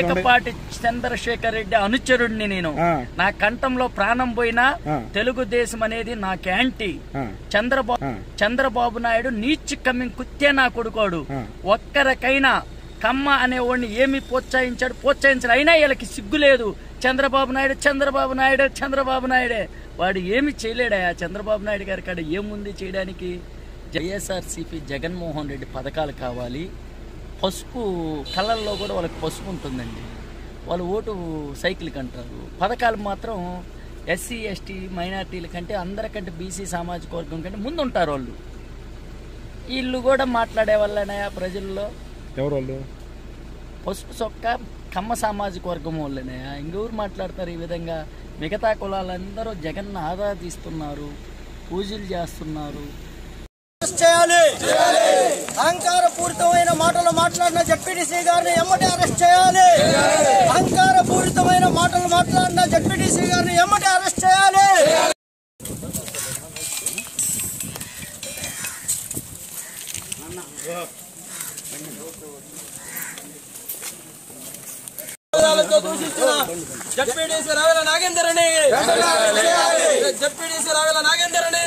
మేకపాటి చంద్రశేఖర్ రెడ్డి అనుచరుడిని నేను ఆ. నా కంఠంలో ప్రాణం పోయినా ఆ. తెలుగుదేశం అనేది నాకు యాంటీ ఆ. చంద్రబాబు ఆ. చంద్రబాబు నాయుడు నీచి కమ్మింగ్ కుత్తే నా కొడుకోడు ఆ. ఒక్కరికైనా కమ్మ అనేవాడిని ఏమి ప్రోత్సహించాడు ప్రోత్సహించాడు అయినా వీళ్ళకి సిగ్గు లేదు చంద్రబాబు నాయుడు చంద్రబాబు నాయుడు చంద్రబాబు నాయుడే వాడు ఏమి చేయలేడా చంద్రబాబు నాయుడు గారి కాడ ఏముంది చేయడానికి వైఎస్ఆర్సీపీ జగన్మోహన్ రెడ్డి పథకాలు కావాలి పసుపు కళ్ళల్లో కూడా వాళ్ళకి పసుపు ఉంటుందండి వాళ్ళు ఓటు సైకిల్కి అంటారు పథకాలు మాత్రం ఎస్సీ ఎస్టీ మైనార్టీల కంటే అందరికంటే బీసీ సామాజిక వర్గం కంటే ముందు ఉంటారు వాళ్ళు వీళ్ళు కూడా మాట్లాడే వాళ్ళనే ప్రజల్లో ఎవరు వాళ్ళు పసుపు చొక్క కమ్మ సామాజిక వర్గం వాళ్ళనే ఇంకెవరు మాట్లాడతారు ఈ విధంగా మిగతా కులాలందరూ జగన్ను ఆరాధిస్తున్నారు పూజలు చేస్తున్నారు అరెస్ట్ చేయాలి అహంకార పూరితమైన మాటలు మాట్లాడిన జడ్పీటీసీ గారిని ఎమ్మటి అరెస్ట్ చేయాలి అహంకార పూరితమైన మాటలు మాట్లాడిన జడ్పీటీసీ గారిని ఎమ్మటి అరెస్ట్ చేయాలి జడ్పీడీసీ రావేల నాగేందర్ అని జడ్పీడీసీ రావేల నాగేందర్ అని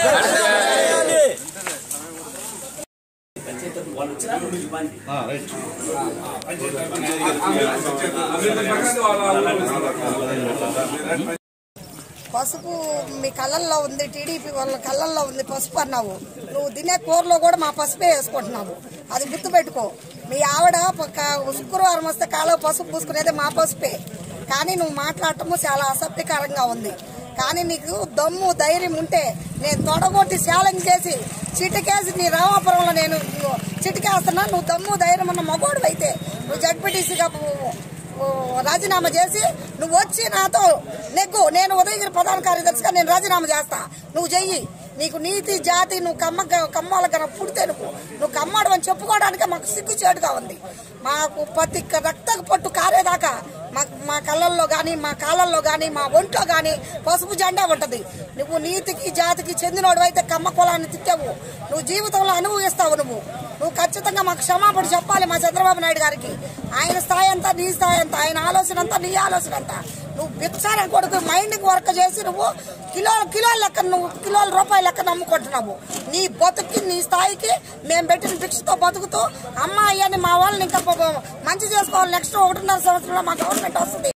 పసుపు మీ కళ్ళల్లో ఉంది టీడీపీ వాళ్ళ కళ్ళల్లో ఉంది పసుపు అన్నావు నువ్వు తినే కూరలో కూడా మా పసుపే వేసుకుంటున్నావు అది గుర్తుపెట్టుకో మీ ఆవిడ పక్క- శుక్రవారం వస్తే కాలో పసుపు పూసుకునేది మా పసుపే కానీ నువ్వు మాట్లాడటము చాలా అసభ్యకరంగా ఉంది కానీ నీకు దమ్ము ధైర్యం ఉంటే నేను తొడగొట్టి ఛాలెంజ్ చేసి చిటికేసి నీ రామాపురంలో నేను చిటికేస్తున్నా నువ్వు దమ్ము ధైర్యం ఉన్న మగోడు అయితే నువ్వు జడ్పీటీసీగా ఓ రాజీనామా చేసి నువ్వు వచ్చి నాతో నెగ్గు నేను ఉదయగిరి ప్రధాన కార్యదర్శిగా నేను రాజీనామా చేస్తా నువ్వు చెయ్యి నీకు నీతి జాతి నువ్వు కమ్మ కమ్మల కన్నా పుడితే నువ్వు నువ్వు కమ్మడం అని చెప్పుకోవడానికే మాకు సిగ్గుచేటుగా ఉంది మాకు ప్రతి రక్తకు పట్టు కారేదాకా మా మా కళ్ళల్లో కానీ మా కాళ్ళల్లో కానీ మా ఒంట్లో కానీ పసుపు జెండా ఉంటది నువ్వు నీతికి జాతికి చెందినోడు అయితే కమ్మ కులాన్ని తిట్టావు నువ్వు జీవితంలో అనుభవిస్తావు నువ్వు నువ్వు ఖచ్చితంగా మాకు క్షమాపణ చెప్పాలి మా చంద్రబాబు నాయుడు గారికి ఆయన స్థాయి అంతా నీ స్థాయి అంతా ఆయన ఆలోచన అంతా నీ ఆలోచన అంతా నువ్వు బిచ్చార కొడుకు మైండింగ్ వర్క్ చేసి నువ్వు కిలో కిలోల లెక్క నువ్వు కిలోల రూపాయల లెక్క నమ్ముకుంటున్నావు నీ బతుకి నీ స్థాయికి మేము పెట్టిన భిక్షతో బతుకుతూ అమ్మాయి అని మా వాళ్ళని ఇంకా మంచి చేసుకోవాలి నెక్స్ట్ ఒకటిన్నర సంవత్సరంలో మా గవర్నమెంట్ వస్తుంది